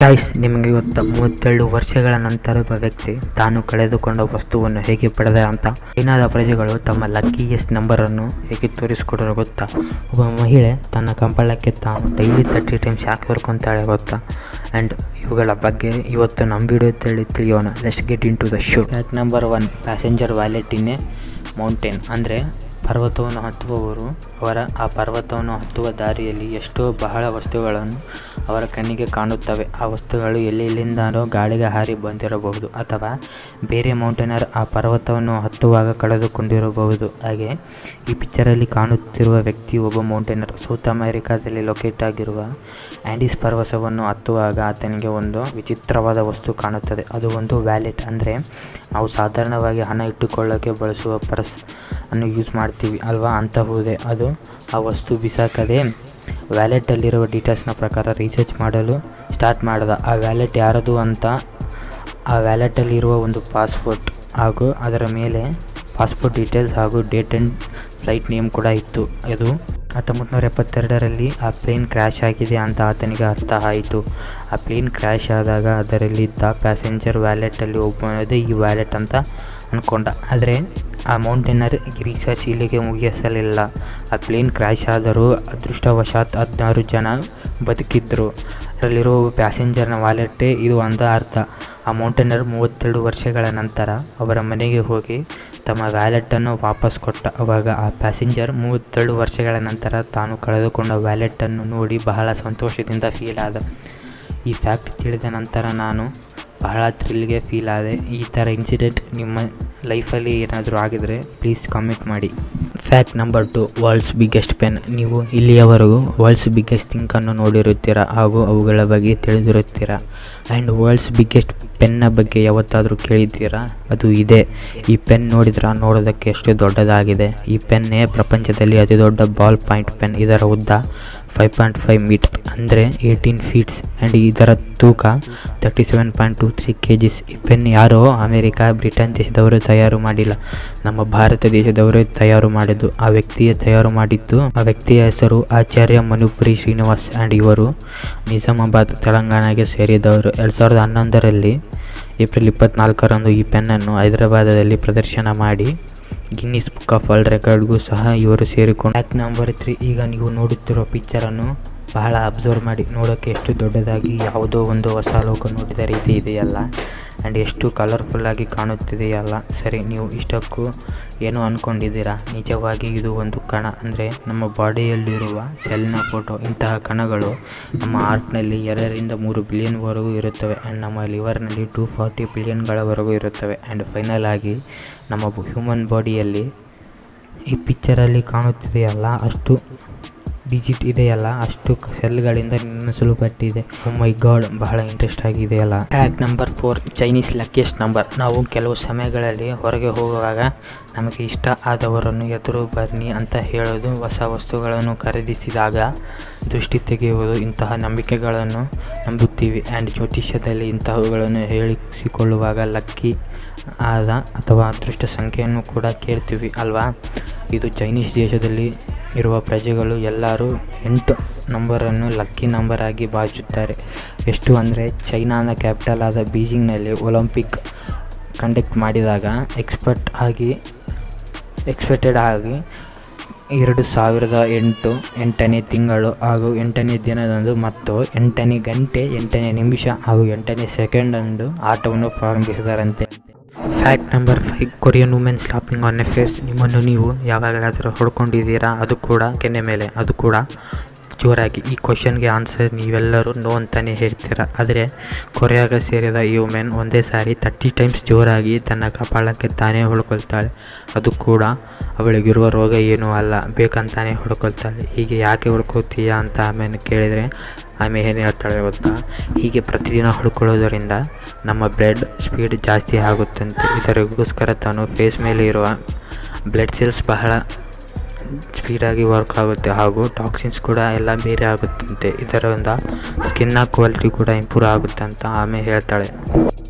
guys ನಿಮಗೆ ಗೊತ್ತಾ ಮೂವತ್ತೆರಡು ವರ್ಷಗಳ ನಂತರ ಒಬ್ಬ ವ್ಯಕ್ತಿ ತಾನು ಕಳೆದುಕೊಂಡ ವಸ್ತುವನ್ನು ಹೇಗೆ ಪಡೆದ ಅಂತ ಚೈನಾದ ಪ್ರಜೆಗಳು ತಮ್ಮ ಲಕ್ಕಿಯೆಸ್ಟ್ ನಂಬರನ್ನು ಹೇಗೆ ತೋರಿಸ್ಕೊಡೋರು ಗೊತ್ತಾ ಒಬ್ಬ ಮಹಿಳೆ ತನ್ನ ಕಂಪಳಕ್ಕೆ ತಾನು ಡೈಲಿ ತರ್ಟಿ ಟೈಮ್ಸ್ ಯಾಕೆ ಹೊರ್ಕೊತಾಳೆ ಗೊತ್ತಾ ಆ್ಯಂಡ್ ಇವುಗಳ ಬಗ್ಗೆ ಇವತ್ತು ನಮ್ಮ ವಿಡಿಯೋ ತಿಳಿ ತಿಳಿಯೋಣ let's get into the show fact number one passenger wallet in a mountain ಅಂದರೆ ಪರ್ವತವನ್ನು ಹತ್ತುವವರು ಅವರ ಆ ಪರ್ವತವನ್ನು ಹತ್ತುವ ದಾರಿಯಲ್ಲಿ ಎಷ್ಟೋ ಬಹಳ ವಸ್ತುಗಳನ್ನು ಅವರ ಕಣ್ಣಿಗೆ ಕಾಣುತ್ತವೆ ಆ ವಸ್ತುಗಳು ಎಲ್ಲೆಲ್ಲಿಂದಲೋ ಗಾಳಿಗೆ ಹಾರಿ ಬಂದಿರಬಹುದು ಅಥವಾ ಬೇರೆ ಮೌಂಟೇನರ್ ಆ ಪರ್ವತವನ್ನು ಹತ್ತುವಾಗ ಕಳೆದುಕೊಂಡಿರಬಹುದು ಹಾಗೆ ಈ ಪಿಕ್ಚರಲ್ಲಿ ಕಾಣುತ್ತಿರುವ ವ್ಯಕ್ತಿ ಒಬ್ಬ ಮೌಂಟೇನರ್ ಸೌತ್ ಅಮೆರಿಕಾದಲ್ಲಿ ಲೊಕೇಟ್ ಆಗಿರುವ ಆ್ಯಂಡೀಸ್ ಪರ್ವತವನ್ನು ಹತ್ತುವಾಗ ಆತನಿಗೆ ಒಂದು ವಿಚಿತ್ರವಾದ ವಸ್ತು ಕಾಣುತ್ತದೆ ಅದು ಒಂದು ವ್ಯಾಲೆಟ್ ಅಂದರೆ ನಾವು ಸಾಧಾರಣವಾಗಿ ಹಣ ಇಟ್ಟುಕೊಳ್ಳೋಕ್ಕೆ ಬಳಸುವ ಪರ್ಸ್ ಅನ್ನು ಯೂಸ್ ಮಾಡ್ತೀವಿ ಅಲ್ವಾ ಅಂತಹುದೇ ಅದು ಆ ವಸ್ತು ಬಿಸಾಕದೆ ವ್ಯಾಲೆಟಲ್ಲಿರುವ ಡೀಟೇಲ್ಸ್ನ ಪ್ರಕಾರ ರಿಸರ್ಚ್ ಮಾಡಲು ಸ್ಟಾರ್ಟ್ ಮಾಡಿದ ಆ ವ್ಯಾಲೆಟ್ ಯಾರದು ಅಂತ ಆ ವ್ಯಾಲೆಟಲ್ಲಿರುವ ಒಂದು ಪಾಸ್ಪೋರ್ಟ್ ಹಾಗೂ ಅದರ ಮೇಲೆ ಪಾಸ್ಪೋರ್ಟ್ ಡೀಟೇಲ್ಸ್ ಹಾಗೂ ಡೇಟ್ ಆ್ಯಂಡ್ ಫ್ಲೈಟ್ ನೇಮ್ ಕೂಡ ಇತ್ತು ಅದು ಹತ್ತೊಂಬತ್ತು ನೂರ ಎಪ್ಪತ್ತೆರಡರಲ್ಲಿ ಆ ಪ್ಲೇನ್ ಕ್ರ್ಯಾಶ್ ಆಗಿದೆ ಅಂತ ಆತನಿಗೆ ಅರ್ಥ ಆಯಿತು ಆ ಪ್ಲೇನ್ ಕ್ರ್ಯಾಶ್ ಆದಾಗ ಅದರಲ್ಲಿದ್ದ ಪ್ಯಾಸೆಂಜರ್ ವ್ಯಾಲೆಟಲ್ಲಿ ಒಬ್ಬನದೇ ಈ ವ್ಯಾಲೆಟ್ ಅಂತ ಅಂದ್ಕೊಂಡ ಆದರೆ ಆ ಮೌಂಟೇನರ್ ರಿಸರ್ಚ್ ಇಲ್ಲಿಗೆ ಮುಗಿಸಲಿಲ್ಲ ಆ ಪ್ಲೇನ್ ಕ್ರ್ಯಾಶ್ ಆದರೂ ಅದೃಷ್ಟವಶಾತ್ ಹದಿನಾರು ಜನ ಬದುಕಿದ್ದರು ಅದರಲ್ಲಿರೋ ಪ್ಯಾಸೆಂಜರ್ನ ವಾಲೆಟ್ಟೇ ಇದು ಅಂತ ಅರ್ಥ ಆ ಮೌಂಟೇನರ್ ಮೂವತ್ತೆರಡು ವರ್ಷಗಳ ನಂತರ ಅವರ ಮನೆಗೆ ಹೋಗಿ ತಮ್ಮ ವ್ಯಾಲೆಟನ್ನು ವಾಪಸ್ ಕೊಟ್ಟ ಅವಾಗ ಆ ಪ್ಯಾಸೆಂಜರ್ ಮೂವತ್ತೆರಡು ವರ್ಷಗಳ ನಂತರ ತಾನು ಕಳೆದುಕೊಂಡ ವ್ಯಾಲೆಟನ್ನು ನೋಡಿ ಬಹಳ ಸಂತೋಷದಿಂದ ಫೀಲ್ ಆದ ಈ ಫ್ಯಾಕ್ಟ್ ತಿಳಿದ ನಂತರ ನಾನು ಬಹಳ ಥ್ರಿಲ್ಗೆ ಫೀಲ್ ಆದೆ ಈ ಥರ ಇನ್ಸಿಡೆಂಟ್ ನಿಮ್ಮ ಲೈಫಲ್ಲಿ ಏನಾದರೂ ಆಗಿದರೆ ಪ್ಲೀಸ್ ಕಾಮೆಂಟ್ ಮಾಡಿ fact number two world's biggest pen ನೀವು ಇಲ್ಲಿಯವರೆಗೂ ವರ್ಲ್ಡ್ಸ್ ಬಿಗ್ಗೆಸ್ಟ್ ಥಿಂಕನ್ನು ನೋಡಿರುತ್ತೀರ ಹಾಗೂ ಅವುಗಳ ಬಗ್ಗೆ ತಿಳಿದಿರುತ್ತೀರ ಆ್ಯಂಡ್ ವರ್ಲ್ಡ್ಸ್ ಬಿಗ್ಗೆಸ್ಟ್ ಪೆನ್ನ ಬಗ್ಗೆ ಯಾವತ್ತಾದರೂ ಕೇಳಿದ್ದೀರಾ ಅದು ಇದೆ ಈ ಪೆನ್ ನೋಡಿದ್ರೆ ನೋಡೋದಕ್ಕೆ ಎಷ್ಟು ದೊಡ್ಡದಾಗಿದೆ ಈ ಪೆನ್ನೇ ಪ್ರಪಂಚದಲ್ಲಿ ಅತಿ ದೊಡ್ಡ ಬಾಲ್ ಪಾಯಿಂಟ್ ಪೆನ್ ಇದರ ಉದ್ದ ಫೈವ್ ಪಾಯಿಂಟ್ ಫೈವ್ ಮೀಟರ್ ಅಂದರೆ ಏಯ್ಟೀನ್ ಫೀಟ್ಸ್ ಆ್ಯಂಡ್ ಇದರ ತೂಕ thirty seven point two three K Gs ಈ ಪೆನ್ ಯಾರೋ ಅಮೇರಿಕಾ ಬ್ರಿಟನ್ ದೇಶದವರು ತಯಾರು ಮಾಡಿಲ್ಲ ನಮ್ಮ ಭಾರತ ದೇಶದವರೇ ತಯಾರು ಮಾಡಿದ್ದು ಆ ವ್ಯಕ್ತಿಯೇ ತಯಾರು ಮಾಡಿದ್ದು ಆ ವ್ಯಕ್ತಿಯ ಹೆಸರು ಆಚಾರ್ಯ ಮನುಪುರಿ ಶ್ರೀನಿವಾಸ್ ಆ್ಯಂಡ್ ಇವರು ನಿಜಾಮಾಬಾದ್ ತೆಲಂಗಾಣಗೆ ಸೇರಿದವರು ಎರಡು ಸಾವಿರದ ಹನ್ನೊಂದರಲ್ಲಿ ಏಪ್ರಿಲ್ ಇಪ್ಪತ್ನಾಲ್ಕರಂದು ಈ ಪೆನ್ನನ್ನು ಹೈದರಾಬಾದದಲ್ಲಿ ಪ್ರದರ್ಶನ ಮಾಡಿ ಗಿನ್ನಿಸ್ ಬುಕ್ ಆಫ್ ವರ್ಲ್ಡ್ ರೆಕಾರ್ಡ್ಗೂ ಸಹ ಇವರು ಸೇರಿಕೊಂಡು ಫ್ಯಾಕ್ಟ್ ನಂಬರ್ ತ್ರೀ ಈಗ ನೀವು ನೋಡುತ್ತಿರೋ ಪಿಕ್ಚರನ್ನು ಬಹಳ ಅಬ್ಸರ್ವ್ ಮಾಡಿ ನೋಡೋಕ್ಕೆ ಎಷ್ಟು ದೊಡ್ಡದಾಗಿ ಯಾವುದೋ ಒಂದು ಹೊಸ ಲೋಕ ನೋಡಿದ ರೀತಿ ಇದೆಯಲ್ಲ ಆ್ಯಂಡ್ ಎಷ್ಟು ಕಲರ್ಫುಲ್ಲಾಗಿ ಕಾಣುತ್ತಿದೆಯಲ್ಲ ಸರಿ ನೀವು ಇಷ್ಟಕ್ಕೂ ಏನು ಅಂದ್ಕೊಂಡಿದ್ದೀರಾ ನಿಜವಾಗಿ ಇದು ಒಂದು ಕಣ ಅಂದರೆ ನಮ್ಮ ಬಾಡಿಯಲ್ಲಿರುವ ಸೆಲ್ನ ಫೋಟೋ ಇಂತಹ ಕಣಗಳು ನಮ್ಮ ಆರ್ಟ್ನಲ್ಲಿ ಎರಡರಿಂದ ಮೂರು ಬಿಲಿಯನ್ವರೆಗೂ ಇರುತ್ತವೆ ಆ್ಯಂಡ್ ನಮ್ಮ ಲಿವರ್ನಲ್ಲಿ ಟೂ ಫಾರ್ಟಿ ಬಿಲಿಯನ್ಗಳವರೆಗೂ ಇರುತ್ತವೆ ಆ್ಯಂಡ್ ಫೈನಲ್ ಆಗಿ ನಮ್ಮ ಹ್ಯೂಮನ್ ಬಾಡಿಯಲ್ಲಿ ಈ ಪಿಕ್ಚರಲ್ಲಿ ಕಾಣುತ್ತಿದೆಯಲ್ಲ ಅಷ್ಟು ಡಿಜಿಟ್ ಇದೆಯಲ್ಲ ಅಷ್ಟು ಸೆಲ್ಗಳಿಂದ ನಿರ್ಮಿಸಲ್ಪಟ್ಟಿದೆ ಓ ಮೈ ಗಾಡ್ ಬಹಳ ಇಂಟ್ರೆಸ್ಟ್ ಆಗಿದೆಯಲ್ಲ tag number four Chinese luckiest number ನಾವು ಕೆಲವು ಸಮಯಗಳಲ್ಲಿ ಹೊರಗೆ ಹೋಗುವಾಗ ನಮಗೆ ಇಷ್ಟ ಆದವರನ್ನು ಎದುರು ಬನ್ನಿ ಅಂತ ಹೇಳೋದು ಹೊಸ ವಸ್ತುಗಳನ್ನು ಖರೀದಿಸಿದಾಗ ದೃಷ್ಟಿ ತೆಗೆಯುವುದು ಇಂತಹ ನಂಬಿಕೆಗಳನ್ನು ನಂಬುತ್ತೀವಿ ಆ್ಯಂಡ್ ಜ್ಯೋತಿಷ್ಯದಲ್ಲಿ ಇಂತಹವುಗಳನ್ನು ಹೇಳಿಸಿಕೊಳ್ಳುವಾಗ ಲಕ್ಕಿ ಆದ ಅಥವಾ ಅದೃಷ್ಟ ಸಂಖ್ಯೆಯನ್ನು ಕೂಡ ಕೇಳ್ತೀವಿ ಅಲ್ವಾ ಇದು ಚೈನೀಸ್ ದೇಶದಲ್ಲಿ ಇರುವ ಪ್ರಜೆಗಳು ಎಲ್ಲರೂ ಎಂಟು ನಂಬರನ್ನು ಲಕ್ಕಿ ನಂಬರ್ ಆಗಿ ಭಾವಿಸುತ್ತಾರೆ ಎಷ್ಟು ಅಂದರೆ ಚೈನಾದ ಕ್ಯಾಪಿಟಲ್ ಆದ ಬೀಜಿಂಗ್ನಲ್ಲಿ ಒಲಿಂಪಿಕ್ ಕಂಡಕ್ಟ್ ಮಾಡಿದಾಗ ಎಕ್ಸ್ಪರ್ಟ್ ಆಗಿ ಎಕ್ಸ್ಪೆಕ್ಟೆಡ್ ಆಗಿ ಎರಡು ಸಾವಿರದ ಎಂಟು ಎಂಟನೇ ತಿಂಗಳು ಹಾಗೂ ಎಂಟನೇ ದಿನದಂದು ಮತ್ತು ಎಂಟನೇ ಗಂಟೆ ಎಂಟನೇ ನಿಮಿಷ ಹಾಗೂ ಎಂಟನೇ ಸೆಕೆಂಡಂದು ಆಟವನ್ನು ಪ್ರಾರಂಭಿಸಿದರಂತೆ fact number five Korean women slapping on a face ನಿಮ್ಮನ್ನು ನೀವು ಯಾವಾಗಲಾದರೂ ಹೊಡ್ಕೊಂಡಿದ್ದೀರಾ ಅದು ಕೂಡ ಕೆನ್ನೆ ಮೇಲೆ ಅದು ಕೂಡ ಜೋರಾಗಿ ಈ ಕ್ವಶನ್ಗೆ ಆನ್ಸರ್ ನೀವೆಲ್ಲರೂ ನೋ ಅಂತಲೇ ಹೇಳ್ತೀರಾ ಆದರೆ ಕೊರಿಯಾಗ ಸೇರಿದ ಈ ವುಮೆನ್ ಒಂದೇ ಸಾರಿ ತರ್ಟಿ ಟೈಮ್ಸ್ ಜೋರಾಗಿ ತನ್ನ ಕಪಾಳಕ್ಕೆ ತಾನೇ ಹೊಡ್ಕೊಳ್ತಾಳೆ ಅದು ಕೂಡ ಅವಳಿಗಿರುವ ರೋಗ ಏನೂ ಅಲ್ಲ ಬೇಕಂತಾನೆ ಹೊಡ್ಕೊಳ್ತಾಳೆ ಹೀಗೆ ಯಾಕೆ ಹೊಡ್ಕೊತೀಯಾ ಅಂತ ಆಮೇಲೆ ಕೇಳಿದರೆ ಆಮೇಲೆ ಏನು ಹೇಳ್ತಾಳೆ ಗೊತ್ತಾ ಹೀಗೆ ಪ್ರತಿದಿನ ಹೊಡ್ಕೊಳ್ಳೋದರಿಂದ ನಮ್ಮ ಬ್ಲಡ್ ಸ್ಪೀಡ್ ಜಾಸ್ತಿ ಆಗುತ್ತಂತೆ ಇದರಿಗೋಸ್ಕರ ತಾನು ಫೇಸ್ ಮೇಲೆ ಇರುವ ಬ್ಲಡ್ ಸೆಲ್ಸ್ ಬಹಳ ಸ್ಪೀಡಾಗಿ ವರ್ಕ್ ಆಗುತ್ತೆ ಹಾಗೂ ಟಾಕ್ಸಿನ್ಸ್ ಕೂಡ ಎಲ್ಲ ಬೇರೆ ಆಗುತ್ತಂತೆ ಇದರಿಂದ ಸ್ಕಿನ್ನ ಕ್ವಾಲಿಟಿ ಕೂಡ ಇಂಪ್ರೂವ್ ಆಗುತ್ತೆ ಅಂತ ಆಮೇಲೆ ಹೇಳ್ತಾಳೆ